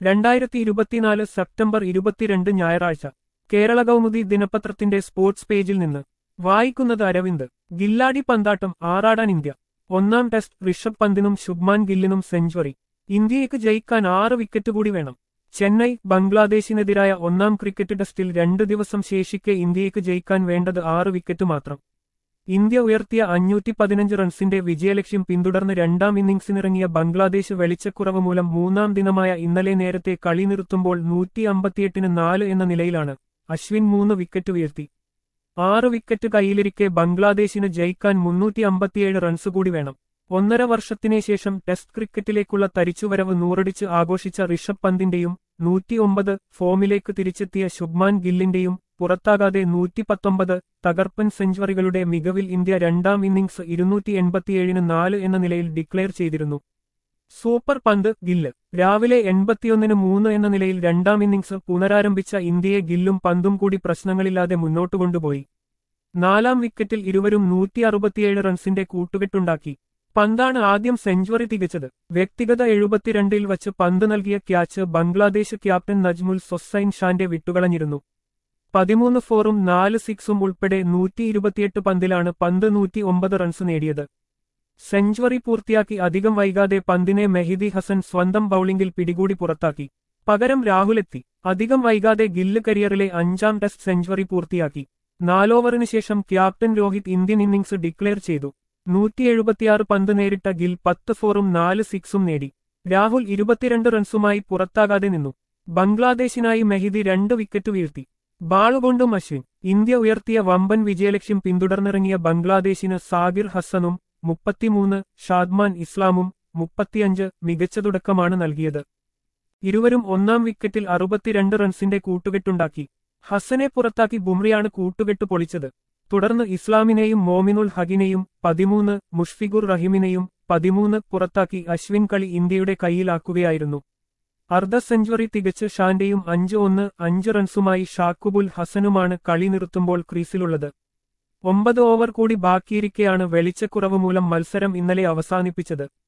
രണ്ടായിരത്തി ഇരുപത്തിനാല് സെപ്റ്റംബർ ഇരുപത്തിരണ്ട് ഞായറാഴ്ച കേരള കൗമുദി ദിനപത്രത്തിന്റെ സ്പോർട്സ് പേജിൽ നിന്ന് വായിക്കുന്നത് അരവിന്ദ് ഗില്ലാടി പന്താട്ടം ആറാടാൻ ഇന്ത്യ ഒന്നാം ടെസ്റ്റ് ഋഷഭ് പന്തിനും ശുഭ്മാൻ ഗില്ലിനും സെഞ്ചുറി ഇന്ത്യയ്ക്ക് ജയിക്കാൻ ആറ് വിക്കറ്റ് കൂടി വേണം ചെന്നൈ ബംഗ്ലാദേശിനെതിരായ ഒന്നാം ക്രിക്കറ്റ് ടെസ്റ്റിൽ രണ്ട് ദിവസം ശേഷിക്കെ ഇന്ത്യയ്ക്ക് ജയിക്കാൻ വേണ്ടത് ആറ് വിക്കറ്റ് മാത്രം ഇന്ത്യ ഉയർത്തിയ അഞ്ഞൂറ്റി പതിനഞ്ച് റൺസിന്റെ വിജയലക്ഷ്യം പിന്തുടർന്ന് രണ്ടാം ഇന്നിംഗ്സിനിറങ്ങിയ ബംഗ്ലാദേശ് വെളിച്ചക്കുറവ് മൂലം മൂന്നാം ദിനമായ ഇന്നലെ നേരത്തെ കളി നിർത്തുമ്പോൾ നൂറ്റി അമ്പത്തിയെട്ടിന് നാല് എന്ന നിലയിലാണ് അശ്വിൻ മൂന്ന് വിക്കറ്റ് ഉയർത്തി ആറ് വിക്കറ്റ് കയ്യിലിരിക്കെ ബംഗ്ലാദേശിന് ജയിക്കാൻ മുന്നൂറ്റി അമ്പത്തിയേഴ് റൺസ് കൂടി വേണം ഒന്നര വർഷത്തിനു ശേഷം ടെസ്റ്റ് ക്രിക്കറ്റിലേക്കുള്ള തരിച്ചുവരവ് നൂറടിച്ച് ആഘോഷിച്ച ഋഷഭ് പന്തിന്റെയും നൂറ്റിയൊമ്പത് ഫോമിലേക്ക് തിരിച്ചെത്തിയ ശുഭ്മാൻ ഗില്ലിന്റെയും പുറത്താകാതെ നൂറ്റി പത്തൊമ്പത് തകർപ്പൻ സെഞ്ചുറികളുടെ മികവിൽ ഇന്ത്യ രണ്ടാം ഇന്നിംഗ്സ് ഇരുന്നൂറ്റി എൺപത്തിയേഴിന് നാല് എന്ന നിലയിൽ ഡിക്ലെയർ ചെയ്തിരുന്നു സൂപ്പർ പന്ത് ഗില്ല് രാവിലെ എൺപത്തിയൊന്നിന് മൂന്ന് എന്ന നിലയിൽ രണ്ടാം ഇന്നിംഗ്സ് പുനരാരംഭിച്ച ഇന്ത്യയെ ഗില്ലും പന്തും കൂടി പ്രശ്നങ്ങളില്ലാതെ മുന്നോട്ട് കൊണ്ടുപോയി നാലാം വിക്കറ്റിൽ ഇരുവരും നൂറ്റി അറുപത്തിയേഴ് റൺസിന്റെ കൂട്ടുകെട്ടുണ്ടാക്കി പന്താണ് ആദ്യം സെഞ്ചുറി തികച്ചത് വ്യക്തിഗത എഴുപത്തിരണ്ടിൽ വച്ച് പന്ത് നൽകിയ ക്യാച്ച് ബംഗ്ലാദേശ് ക്യാപ്റ്റൻ നജ്മുൽ സൊസൈൻ ഷാന്റെ വിട്ടുകളഞ്ഞിരുന്നു പതിമൂന്ന് ഫോറും നാല് സിക്സും ഉൾപ്പെടെ നൂറ്റി ഇരുപത്തിയെട്ട് പന്തിലാണ് പന്ത് നൂറ്റി ഒമ്പത് റൺസ് നേടിയത് സെഞ്ചുറി പൂർത്തിയാക്കി അധികം വൈകാതെ പന്തിനെ മെഹിദി ഹസൻ സ്വന്തം ബൌളിംഗിൽ പിടികൂടി പുറത്താക്കി പകരം രാഹുലെത്തി അധികം വൈകാതെ ഗില്ല് കരിയറിലെ അഞ്ചാം ടെസ്റ്റ് സെഞ്ചുറി പൂർത്തിയാക്കി നാലോവറിന് ശേഷം captain Rohit Indian innings declare ചെയ്തു നൂറ്റി എഴുപത്തിയാറ് പന്ത് നേരിട്ട ഗിൽ പത്ത് ഫോറും നാല് സിക്സും നേടി രാഹുൽ ഇരുപത്തിരണ്ട് റൺസുമായി പുറത്താകാതെ നിന്നു ബംഗ്ലാദേശിനായി മെഹിദി രണ്ട് വിക്കറ്റ് വീഴ്ത്തി ബാളുകൊണ്ടും അശ്വിൻ ഇന്ത്യ ഉയർത്തിയ വമ്പൻ വിജയലക്ഷ്യം പിന്തുടർന്നിറങ്ങിയ ബംഗ്ലാദേശിന് സാഗിർ ഹസനും മുപ്പത്തിമൂന്ന് ഷാദ്മാൻ ഇസ്ലാമും മുപ്പത്തിയഞ്ച് മികച്ച തുടക്കമാണ് നൽകിയത് ഇരുവരും ഒന്നാം വിക്കറ്റിൽ അറുപത്തിരണ്ട് റൺസിന്റെ കൂട്ടുകെട്ടുണ്ടാക്കി ഹസനെ പുറത്താക്കി ബുംറിയാണ് കൂട്ടുകെട്ട് പൊളിച്ചത് തുടർന്ന് ഇസ്ലാമിനെയും മോമിനുൽ ഹഗിനെയും പതിമൂന്ന് മുഷ്ഫിഖുർ റഹീമിനെയും പതിമൂന്ന് പുറത്താക്കി അശ്വിൻ കളി ഇന്ത്യയുടെ കൈയിലാക്കുകയായിരുന്നു അർദ്ധ സെഞ്ചുറി തികച്ച് ഷാന്റെയും അഞ്ച് ഒന്ന് അഞ്ച് റൺസുമായി ഷാക്കുബുൽ ഹസനുമാണ് കളി നിർത്തുമ്പോൾ ക്രീസിലുള്ളത് ഒമ്പത് ഓവർ കൂടി ബാക്കിയിരിക്കെയാണ് വെളിച്ചക്കുറവ് മൂലം മത്സരം ഇന്നലെ അവസാനിപ്പിച്ചത്